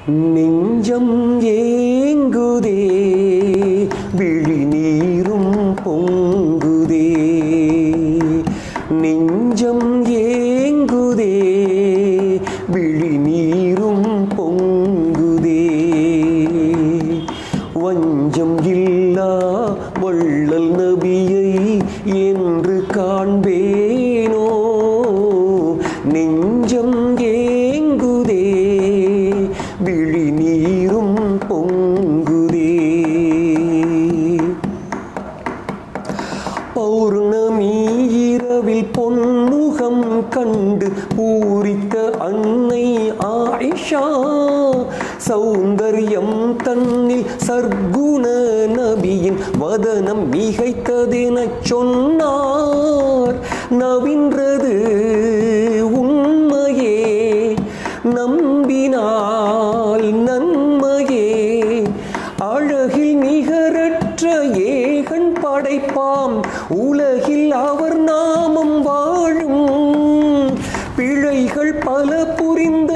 நெஞ்சம் ஏங்குதே விழி நீரும் பொங்குதே நெஞ்சம் ஏங்குதே விழி நீரும் பொங்குதே வஞ்சம் இல்லா வள்ளல் நபியை என்று காண்பேனோ நெஞ்சம் ஏங்குதே விழி நீரும் பொங்குதே பௌர்ணமி இரவில் பொன்முகம் கண்டு பூரித்த அன்னை ஆயிஷா சௌந்தர்யம் தன்னில் சர்க்குண நபியின் வதனம் மிகைத்ததெனச் சொன்னார் நவின்றது உண்மையே நம்பினால் நன்மையே அழகில் நிகரற்ற ஏகன் படைப்பாம் உலகில் அவர் நாமம் வாழும் பிழைகள் பல புரிந்த